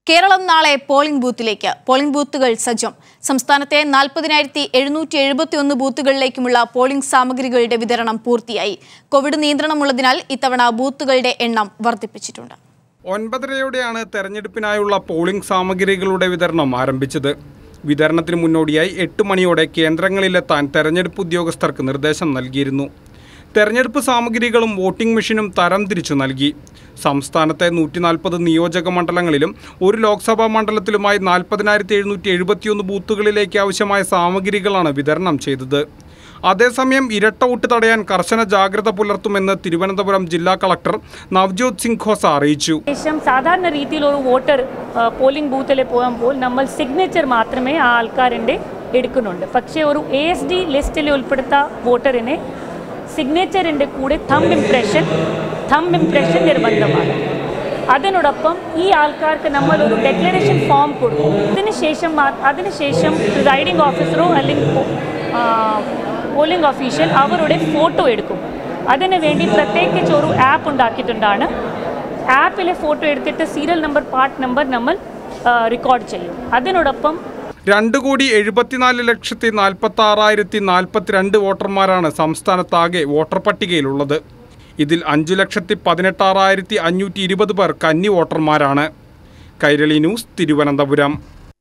കേരളം നാളെ പോളിംഗ് ബൂത്തിലേക്ക് പോളിംഗ് ബൂത്തുകൾ സജ്ജം സംസ്ഥാനത്തെ നാൽപ്പതിനായിരത്തി എഴുന്നൂറ്റി എഴുപത്തി ഒന്ന് ബൂത്തുകളിലേക്കുമുള്ള പോളിംഗ് സാമഗ്രികളുടെ വിതരണം പൂർത്തിയായി കോവിഡ് നിയന്ത്രണമുള്ളതിനാൽ ഇത്തവണ ബൂത്തുകളുടെ എണ്ണം വർദ്ധിപ്പിച്ചിട്ടുണ്ട് ഒൻപതരയോടെയാണ് തെരഞ്ഞെടുപ്പിനായുള്ള പോളിംഗ് സാമഗ്രികളുടെ വിതരണം ആരംഭിച്ചത് വിതരണത്തിന് മുന്നോടിയായി എട്ട് മണിയോടെ കേന്ദ്രങ്ങളിലെത്താൻ തെരഞ്ഞെടുപ്പ് ഉദ്യോഗസ്ഥർക്ക് നിർദ്ദേശം നൽകിയിരുന്നു തെരഞ്ഞെടുപ്പ് സാമഗ്രികളും വോട്ടിംഗ് മെഷീനും തരം തിരിച്ചു നൽകി സംസ്ഥാനത്തെ നൂറ്റി നാൽപ്പത് നിയോജക മണ്ഡലങ്ങളിലും ഒരു ലോക്സഭാ മണ്ഡലത്തിലുമായി നാൽപ്പതിനായിരത്തി എഴുന്നൂറ്റി എഴുപത്തിയൊന്ന് ബൂത്തുകളിലേക്ക് ആവശ്യമായ സാമഗ്രികളാണ് വിതരണം ചെയ്തത് അതേസമയം ഇരട്ട വോട്ട് തടയാൻ കർശന ജാഗ്രത പുലർത്തുമെന്ന് തിരുവനന്തപുരം ജില്ലാ കളക്ടർ നവ്ജോത് സിംഗ് ഖോസ അറിയിച്ചു ശേഷം സാധാരണ രീതിയിൽ ഒരു വോട്ടർ പോളിംഗ് ബൂത്തിൽ പോകുമ്പോൾ നമ്മൾ സിഗ്നേച്ചർ മാത്രമേ ആ ആൾക്കാരിൻ്റെ എടുക്കുന്നുണ്ട് പക്ഷേ ഒരു എ എസ് ഡി ലിസ്റ്റിൽ ഉൾപ്പെടുത്ത വോട്ടറിനെ സിഗ്നേച്ചറിൻ്റെ കൂടെ തമ്പ് ഇംപ്രഷൻ തമ്പ് ഇംപ്രഷൻ നിർബന്ധമാണ് അതിനോടൊപ്പം ഈ ആൾക്കാർക്ക് നമ്മൾ ഒരു ഡെക്ലറേഷൻ ഫോം കൊടുക്കും അതിനുശേഷം മാ- അതിനുശേഷം പ്രിസൈഡിംഗ് ഓഫീസറോ അല്ലെങ്കിൽ പോളിംഗ് ഓഫീഷ്യൽ അവരുടെ ഫോട്ടോ എടുക്കും അതിനു വേണ്ടി പ്രത്യേകിച്ച് ഒരു ആപ്പ് ഉണ്ടാക്കിയിട്ടുണ്ടാണ് ആപ്പിലെ ഫോട്ടോ എടുത്തിട്ട് സീരിയൽ നമ്പർ പാർട്ട് നമ്പർ നമ്മൾ റെക്കോർഡ് ചെയ്യും അതിനോടൊപ്പം രണ്ട് കോടി എഴുപത്തിനാല് ലക്ഷത്തി നാൽപ്പത്തി ആറായിരത്തി നാൽപ്പത്തിരണ്ട് വോട്ടർമാരാണ് സംസ്ഥാനത്താകെ വോട്ടർ പട്ടികയിലുള്ളത് ഇതിൽ അഞ്ചു ലക്ഷത്തി പതിനെട്ടാറായിരത്തി അഞ്ഞൂറ്റി ഇരുപത് പേർ കന്നി വോട്ടർമാരാണ് കൈരളി ന്യൂസ് തിരുവനന്തപുരം